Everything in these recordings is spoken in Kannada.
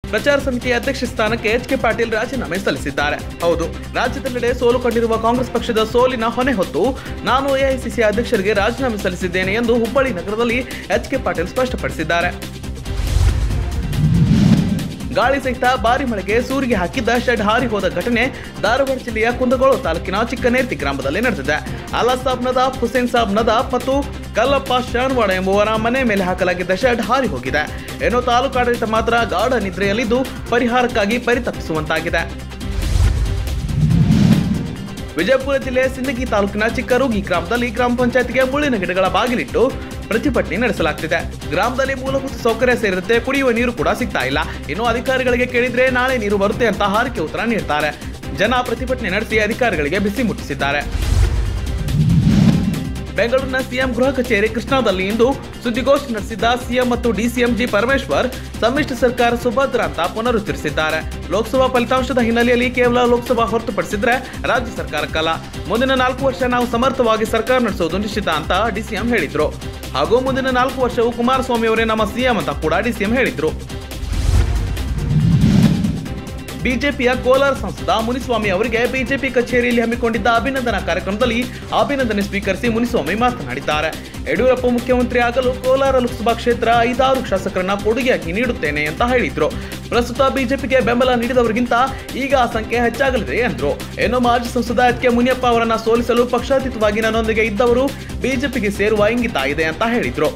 ಪ್ರಚಾರ ಸಮಿತಿಯ ಅಧ್ಯಕ್ಷ ಸ್ಥಾನಕ್ಕೆ ಎಚ್ ಕೆ ಪಾಟೀಲ್ ರಾಜೀನಾಮೆ ಸಲ್ಲಿಸಿದ್ದಾರೆ ಹೌದು ರಾಜ್ಯದೆಲ್ಲೆಡೆ ಸೋಲು ಕಂಡಿರುವ ಕಾಂಗ್ರೆಸ್ ಪಕ್ಷದ ಸೋಲಿನ ಹೊಣೆ ಹೊತ್ತು ನಾನು ಎಐಸಿಸಿ ಅಧ್ಯಕ್ಷರಿಗೆ ರಾಜೀನಾಮೆ ಸಲ್ಲಿಸಿದ್ದೇನೆ ಎಂದು ಹುಬ್ಬಳ್ಳಿ ನಗರದಲ್ಲಿ ಎಚ್ ಕೆ ಪಾಟೀಲ್ ಸ್ಪಷ್ಟಪಡಿಸಿದ್ದಾರೆ ಗಾಳಿ ಸಹಿತ ಭಾರಿ ಮಳೆಗೆ ಸೂರಿಗೆ ಹಾಕಿದ್ದ ಶೆಡ್ ಹಾರಿ ಹೋದ ಘಟನೆ ಧಾರವಾಡ ಜಿಲ್ಲೆಯ ಕುಂದಗೋಳ ತಾಲೂಕಿನ ಚಿಕ್ಕನೇರ್ತಿ ಗ್ರಾಮದಲ್ಲಿ ನಡೆದಿದೆ ಅಲ್ಲಾ ಸಾಬ್ ನದಾಫ್ ಹುಸೇನ್ ಸಾಬ್ ನದಾಫ್ ಮತ್ತು ಕಲ್ಲಪ್ಪ ಶಾನ್ವಾಡ ಎಂಬುವರ ಮನೆ ಮೇಲೆ ಹಾಕಲಾಗಿದ್ದ ಶೆಡ್ ಹಾರಿ ಹೋಗಿದೆ ಏನೋ ತಾಲೂಕಾಡಳಿತ ಮಾತ್ರ ಗಾಢ ನಿದ್ರೆಯಲ್ಲಿದ್ದು ಪರಿಹಾರಕ್ಕಾಗಿ ಪರಿತಪ್ಪಿಸುವಂತಾಗಿದೆ ವಿಜಯಪುರ ಜಿಲ್ಲೆಯ ಸಿಂದಗಿ ತಾಲೂಕಿನ ಚಿಕ್ಕರೂಗಿ ಗ್ರಾಮದಲ್ಲಿ ಗ್ರಾಮ ಪಂಚಾಯತ್ಗೆ ಮುಳ್ಳಿನ ಗಿಡಗಳ ಬಾಗಿಲಿಟ್ಟು ಪ್ರತಿಭಟನೆ ನಡೆಸಲಾಗ್ತಿದೆ ಗ್ರಾಮದಲ್ಲಿ ಮೂಲಭೂತ ಸೌಕರ್ಯ ಸೇರಿದಂತೆ ಕುಡಿಯುವ ನೀರು ಕೂಡ ಸಿಗ್ತಾ ಇಲ್ಲ ಇನ್ನು ಅಧಿಕಾರಿಗಳಿಗೆ ಕೇಳಿದ್ರೆ ನಾಳೆ ನೀರು ಬರುತ್ತೆ ಅಂತ ಹಾರಿಕೆ ಉತ್ತರ ನೀಡ್ತಾರೆ ಜನ ಪ್ರತಿಭಟನೆ ನಡೆಸಿ ಅಧಿಕಾರಿಗಳಿಗೆ ಬಿಸಿ ಮುಟ್ಟಿಸಿದ್ದಾರೆ ಬೆಂಗಳೂರಿನ ಸಿಎಂ ಗೃಹ ಕಚೇರಿ ಕೃಷ್ಣಾದಲ್ಲಿ ಇಂದು ಸುದ್ದಿಗೋಷ್ಠಿ ನಡೆಸಿದ್ದ ಸಿಎಂ ಮತ್ತು ಡಿಸಿಎಂ ಜಿ ಪರಮೇಶ್ವರ್ ಸಮ್ಮಿಶ್ರ ಸರ್ಕಾರ ಸುಭದ್ರ ಅಂತ ಪುನರುಚ್ಚರಿಸಿದ್ದಾರೆ ಲೋಕಸಭಾ ಫಲಿತಾಂಶದ ಹಿನ್ನೆಲೆಯಲ್ಲಿ ಕೇವಲ ಲೋಕಸಭಾ ಹೊರತುಪಡಿಸಿದ್ರೆ ರಾಜ್ಯ ಸರ್ಕಾರಕ್ಕಲ್ಲ ಮುಂದಿನ ನಾಲ್ಕು ವರ್ಷ ನಾವು ಸಮರ್ಥವಾಗಿ ಸರ್ಕಾರ ನಡೆಸೋದು ನಿಶ್ಚಿತ ಅಂತ ಡಿಸಿಎಂ ಹೇಳಿದ್ರು ಹಾಗೂ ಮುಂದಿನ ನಾಲ್ಕು ವರ್ಷವೂ ಕುಮಾರಸ್ವಾಮಿ ಅವರೇ ನಮ್ಮ ಸಿಎಂ ಅಂತ ಕೂಡ ಡಿಸಿಎಂ ಹೇಳಿದ್ರು ಬಿಜೆಪಿಯ ಕೋಲಾರ ಸಂಸದ ಮುನಿಸ್ವಾಮಿ ಅವರಿಗೆ ಬಿಜೆಪಿ ಕಚೇರಿಯಲ್ಲಿ ಹಮ್ಮಿಕೊಂಡಿದ್ದ ಅಭಿನಂದನಾ ಕಾರ್ಯಕ್ರಮದಲ್ಲಿ ಅಭಿನಂದನೆ ಸ್ವೀಕರಿಸಿ ಮುನಿಸ್ವಾಮಿ ಮಾತನಾಡಿದ್ದಾರೆ ಯಡಿಯೂರಪ್ಪ ಮುಖ್ಯಮಂತ್ರಿ ಆಗಲು ಕೋಲಾರ ಲೋಕಸಭಾ ಕ್ಷೇತ್ರ ಐದಾರು ಶಾಸಕರನ್ನ ಕೊಡುಗೆಯಾಗಿ ನೀಡುತ್ತೇನೆ ಅಂತ ಹೇಳಿದ್ರು ಪ್ರಸ್ತುತ ಬಿಜೆಪಿಗೆ ಬೆಂಬಲ ನೀಡಿದವರಿಗಿಂತ ಈಗ ಆ ಸಂಖ್ಯೆ ಹೆಚ್ಚಾಗಲಿದೆ ಎಂದರು ಇನ್ನು ಮಾಜಿ ಸಂಸದ ಎಚ್ ಕೆ ಮುನಿಯಪ್ಪ ಅವರನ್ನ ಸೋಲಿಸಲು ಪಕ್ಷಾತೀತವಾಗಿ ನನ್ನೊಂದಿಗೆ ಇದ್ದವರು ಬಿಜೆಪಿಗೆ ಸೇರುವ ಇಂಗಿತ ಇದೆ ಅಂತ ಹೇಳಿದ್ರು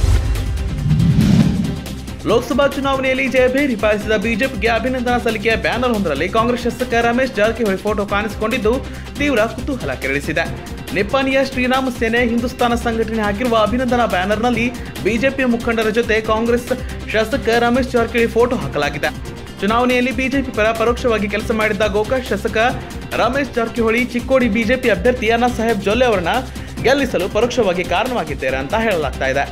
ಲೋಕಸಭಾ ಚುನಾವಣೆಯಲ್ಲಿ ಜಯಭೇರಿ ಪಾಲಿಸಿದ ಬಿಜೆಪಿಗೆ ಅಭಿನಂದನಾ ಸಲ್ಲಿಕೆಯ ಬ್ಯಾನರ್ ಒಂದರಲ್ಲಿ ಕಾಂಗ್ರೆಸ್ ಶಾಸಕ ರಮೇಶ್ ಜಾರಕಿಹೊಳಿ ಫೋಟೋ ಕಾಣಿಸಿಕೊಂಡಿದ್ದು ತೀವ್ರ ಕುತೂಹಲ ಕೆರಳಿಸಿದೆ ನಿಪ್ಪಾಣಿಯ ಶ್ರೀರಾಮ ಸೇನೆ ಹಿಂದೂಸ್ತಾನ ಸಂಘಟನೆ ಹಾಕಿರುವ ಅಭಿನಂದನಾ ಬ್ಯಾನರ್ನಲ್ಲಿ ಬಿಜೆಪಿ ಮುಖಂಡರ ಜೊತೆ ಕಾಂಗ್ರೆಸ್ ಶಾಸಕ ರಮೇಶ್ ಜಾರಕಿಹೊಳಿ ಫೋಟೋ ಹಾಕಲಾಗಿದೆ ಚುನಾವಣೆಯಲ್ಲಿ ಬಿಜೆಪಿ ಪರ ಪರೋಕ್ಷವಾಗಿ ಕೆಲಸ ಮಾಡಿದ್ದ ಗೋಕಾಕ್ ಶಾಸಕ ರಮೇಶ್ ಜಾರಕಿಹೊಳಿ ಚಿಕ್ಕೋಡಿ ಬಿಜೆಪಿ ಅಭ್ಯರ್ಥಿ ಅಣ್ಣಾ ಸಾಹೇಬ್ ಜೊಲ್ಲೆ ಅವರನ್ನ ಗೆಲ್ಲಿಸಲು ಪರೋಕ್ಷವಾಗಿ ಕಾರಣವಾಗಿದ್ದಾರೆ ಅಂತ ಹೇಳಲಾಗ್ತಾ ಇದೆ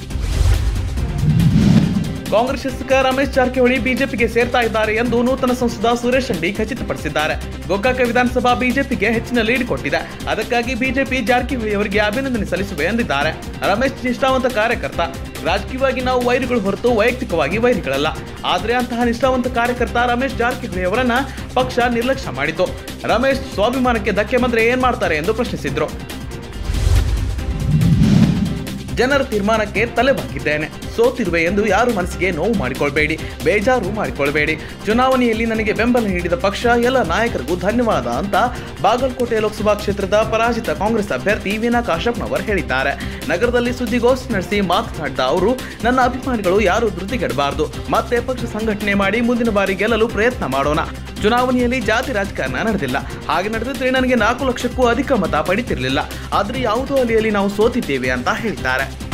ಕಾಂಗ್ರೆಸ್ ಶಾಸಕ ರಮೇಶ್ ಜಾರಕಿಹೊಳಿ ಬಿಜೆಪಿಗೆ ಸೇರ್ತಾ ಇದ್ದಾರೆ ಎಂದು ನೂತನ ಸಂಸದ ಸುರೇಶ್ ಅಂಗಡಿ ಖಚಿತಪಡಿಸಿದ್ದಾರೆ ಗೋಕಾಕ ವಿಧಾನಸಭಾ ಬಿಜೆಪಿಗೆ ಹೆಚ್ಚಿನ ಲೀಡ್ ಕೊಟ್ಟಿದೆ ಅದಕ್ಕಾಗಿ ಬಿಜೆಪಿ ಜಾರಕಿಹೊಳಿ ಅವರಿಗೆ ಅಭಿನಂದನೆ ಸಲ್ಲಿಸುವೆ ಎಂದಿದ್ದಾರೆ ರಮೇಶ್ ನಿಷ್ಠಾವಂತ ಕಾರ್ಯಕರ್ತ ರಾಜಕೀಯವಾಗಿ ನಾವು ವೈರಿಗಳು ಹೊರತು ವೈಯಕ್ತಿಕವಾಗಿ ವೈರಿಗಳಲ್ಲ ಆದರೆ ಅಂತಹ ನಿಷ್ಠಾವಂತ ಕಾರ್ಯಕರ್ತ ರಮೇಶ್ ಜಾರಕಿಹೊಳಿ ಅವರನ್ನ ಪಕ್ಷ ನಿರ್ಲಕ್ಷ್ಯ ಮಾಡಿತು ರಮೇಶ್ ಸ್ವಾಭಿಮಾನಕ್ಕೆ ಧಕ್ಕೆ ಬಂದ್ರೆ ಏನ್ ಮಾಡ್ತಾರೆ ಎಂದು ಪ್ರಶ್ನಿಸಿದ್ರು ಜನರ ತೀರ್ಮಾನಕ್ಕೆ ತಲೆಬಾಗಿದ್ದೇನೆ ಸೋತಿರುವೆ ಎಂದು ಯಾರು ಮನಸ್ಸಿಗೆ ನೋವು ಮಾಡಿಕೊಳ್ಬೇಡಿ ಬೇಜಾರು ಮಾಡಿಕೊಳ್ಬೇಡಿ ಚುನಾವಣೆಯಲ್ಲಿ ನನಗೆ ಬೆಂಬಲ ನೀಡಿದ ಪಕ್ಷ ಎಲ್ಲ ನಾಯಕರಿಗೂ ಧನ್ಯವಾದ ಅಂತ ಬಾಗಲಕೋಟೆ ಲೋಕಸಭಾ ಕ್ಷೇತ್ರದ ಪರಾಜಿತ ಕಾಂಗ್ರೆಸ್ ಅಭ್ಯರ್ಥಿ ವೀಣಾ ಕಾಶಪ್ಪನವರ್ ಹೇಳಿದ್ದಾರೆ ನಗರದಲ್ಲಿ ಸುದ್ದಿಗೋಷ್ಠಿ ನಡೆಸಿ ಮಾತನಾಡಿದ ಅವರು ನನ್ನ ಅಭಿಮಾನಿಗಳು ಯಾರು ಧೃತಿಗೆಡಬಾರದು ಮತ್ತೆ ಪಕ್ಷ ಸಂಘಟನೆ ಮಾಡಿ ಮುಂದಿನ ಬಾರಿ ಗೆಲ್ಲಲು ಪ್ರಯತ್ನ ಮಾಡೋಣ ಚುನಾವಣೆಯಲ್ಲಿ ಜಾತಿ ರಾಜಕಾರಣ ನಡೆದಿಲ್ಲ ಹಾಗೆ ನಡೆದಿದ್ರೆ ನನಗೆ ನಾಲ್ಕು ಲಕ್ಷಕ್ಕೂ ಅಧಿಕ ಮತ ಪಡಿತಿರ್ಲಿಲ್ಲ ಆದ್ರೆ ಯಾವುದೋ ಅಲಿಯಲ್ಲಿ ನಾವು ಸೋತಿದ್ದೇವೆ ಅಂತ ಹೇಳಿದ್ದಾರೆ